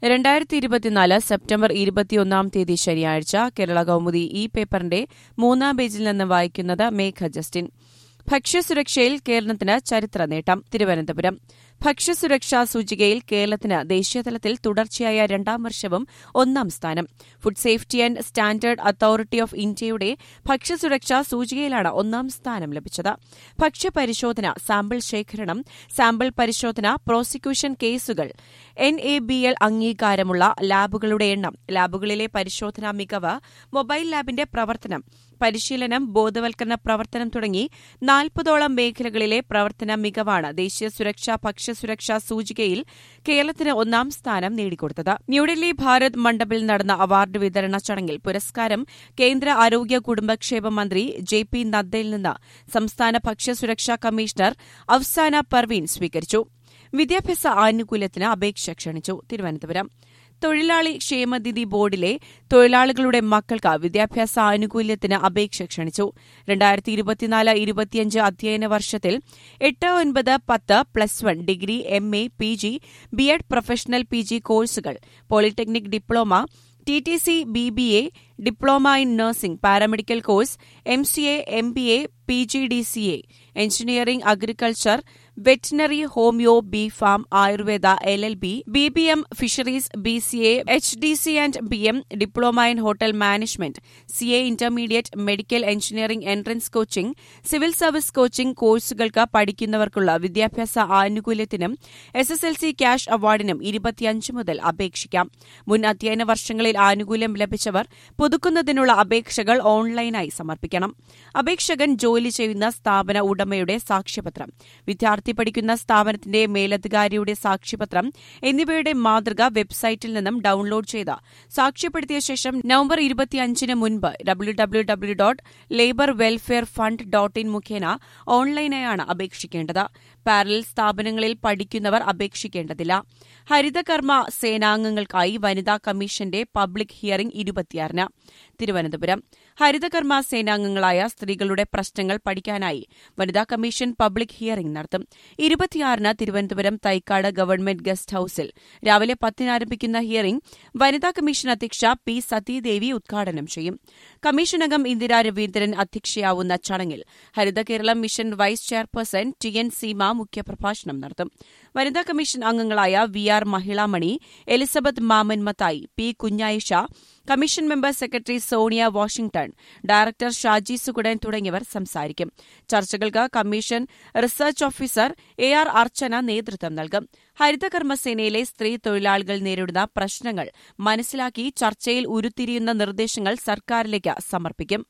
രണ്ടായിരത്തി ഇരുപത്തിനാല് സെപ്റ്റംബർ ഇരുപത്തിയൊന്നാം തീയതി ശനിയാഴ്ച കേരള കൗമുദി ഈ പേപ്പറിന്റെ മൂന്നാം പേജിൽ നിന്ന് വായിക്കുന്നത് മേഘ ജസ്റ്റിൻ ഭക്ഷ്യസുരക്ഷയിൽ കേരളത്തിന് ചരിത്ര നേട്ടം തിരുവനന്തപുരം ഭക്ഷ്യസുരക്ഷാ സൂചികയിൽ കേരളത്തിന് ദേശീയതലത്തിൽ തുടർച്ചയായ രണ്ടാം വർഷവും ഒന്നാം സ്ഥാനം food safety and standard authority of ഇന്ത്യയുടെ ഭക്ഷ്യസുരക്ഷാ സൂചികയിലാണ് ഒന്നാം സ്ഥാനം ലഭിച്ചത് ഭക്ഷ്യപരിശോധന സാമ്പിൾ ശേഖരണം സാമ്പിൾ പരിശോധന പ്രോസിക്യൂഷൻ കേസുകൾ എൻ എ ബി എൽ അംഗീകാരമുള്ള ലാബുകളുടെ എണ്ണം ലാബുകളിലെ പരിശോധനാ മികവ് മൊബൈൽ ലാബിന്റെ പ്രവർത്തനം പരിശീലനം ബോധവൽക്കരണ പ്രവർത്തനം തുടങ്ങി നാൽപ്പതോളം മേഖലകളിലെ പ്രവർത്തന മികവാണ് ദേശീയ സുരക്ഷാ ഭക്ഷ്യസുരക്ഷാ സൂചികയിൽ കേരളത്തിന് ഒന്നാം സ്ഥാനം നേടിക്കൊടുത്തത് ന്യൂഡൽഹി ഭാരത് മണ്ഡപിൽ നടന്ന അവാർഡ് വിതരണ ചടങ്ങിൽ പുരസ്കാരം കേന്ദ്ര ആരോഗ്യ കുടുംബക്ഷേമ മന്ത്രി ജെ പി നദ്ദയിൽ നിന്ന് സംസ്ഥാന ഭക്ഷ്യസുരക്ഷാ കമ്മീഷണർ അഫ്സാന പർവീൻ സ്വീകരിച്ചു വിദ്യാഭ്യാസ ആനുകൂല്യത്തിന് അപേക്ഷ ക്ഷണിച്ചു തിരുവനന്തപുരം തൊഴിലാളി ക്ഷേമനിധി ബോർഡിലെ തൊഴിലാളികളുടെ മക്കൾക്ക് വിദ്യാഭ്യാസ ആനുകൂല്യത്തിന് അപേക്ഷ ക്ഷണിച്ചു രണ്ടായിരത്തി ഇരുപത്തിനാല് ഇരുപത്തിയഞ്ച് അധ്യയന വർഷത്തിൽ എട്ട് ഒൻപത് പത്ത് plus one degree M A P G B Ed professional P G കോഴ്സുകൾ polytechnic diploma T T C B B A diploma in nursing paramedical course M C A M B A P G D C A engineering agriculture veterinary homeo B Pharm Ayurveda L L B B B M fisheries B C A H D C and B M diploma in hotel management C A intermediate medical engineering entrance coaching civil service coaching കോഴ്സുകൾക്ക് പഠിക്കുന്നവർക്കുള്ള വിദ്യാഭ്യാസ ആനുകൂല്യത്തിനും S S L C cash അവാർഡിനും ഇരുപത്തിയഞ്ച് മുതൽ അപേക്ഷിക്കാം മുൻ അധ്യയന വർഷങ്ങളിൽ ആനുകൂല്യം ലഭിച്ചവർ പുതുക്കുന്നതിനുള്ള അപേക്ഷകൾ ഓൺലൈനായി സമർപ്പിക്കണം അപേക്ഷകൻ ജോലി ചെയ്യുന്ന സ്ഥാപന ഉടമയുടെ സാക്ഷ്യപത്രം വിദ്യാർത്ഥി പഠിക്കുന്ന സ്ഥാപനത്തിന്റെ മേലധികാരിയുടെ സാക്ഷ്യപത്രം എന്നിവയുടെ മാതൃക വെബ്സൈറ്റിൽ നിന്നും ഡൌൺലോഡ് ചെയ്ത് സാക്ഷ്യപ്പെടുത്തിയ ശേഷം നവംബർ ഇരുപത്തിയഞ്ചിന് മുൻപ് W W W dot labour welfare fund dot in മുഖേന ഓൺലൈനായാണ് അപേക്ഷിക്കേണ്ടത് പാരലൽ സ്ഥാപനങ്ങളിൽ പഠിക്കുന്നവർ അപേക്ഷിക്കേണ്ടതില്ല ഹരിതകർമ്മ സേനാംഗങ്ങൾക്കായി വനിതാ കമ്മീഷന്റെ പബ്ലിക് ഹിയറിംഗ് ഇരുപത്തിയാറിന് തിരുവനന്തപുരം ഹരിതകർമ്മ സേനാംഗങ്ങളായ സ്ത്രീകളുടെ പ്രശ്നങ്ങൾ പഠിക്കാനായി വനിതാ കമ്മീഷൻ പബ്ലിക് ഹിയറിംഗ് നടത്തും ഇരുപത്തിയാറിന് തിരുവനന്തപുരം തൈക്കാട് ഗവൺമെന്റ് ഗസ്റ്റ് ഹൌസിൽ രാവിലെ പത്തിന് ആരംഭിക്കുന്ന ഹിയറിംഗ് വനിതാ കമ്മീഷൻ അധ്യക്ഷ പി സതീദേവി ഉദ്ഘാടനം ചെയ്യും കമ്മീഷൻ അംഗം ഇന്ദിരാ രവീന്ദ്രൻ അധ്യക്ഷയാവുന്ന ചടങ്ങിൽ Haritha Keralam mission vice chairperson T N Seema മുഖ്യപ്രഭാഷണം നടത്തും വനിതാ കമ്മീഷൻ അംഗങ്ങളായ V R Mahilamani Elizabeth Mammen Mathai P Kunjayisha commission member secretary Sonia Washington director Shaji Suguden തുടങ്ങിയവർ സംസാരിക്കും ചർച്ചകൾക്ക് commission research officer A R Archana നേതൃത്വം നൽകും ഹരിതകർമ്മസേനയിലെ സ്ത്രീ തൊഴിലാളികൾ നേരിടുന്ന പ്രശ്നങ്ങൾ മനസ്സിലാക്കി ചർച്ചയിൽ ഉരുത്തിരിയുന്ന നിർദ്ദേശങ്ങൾ സർക്കാരിലേക്ക് സമർപ്പിക്കും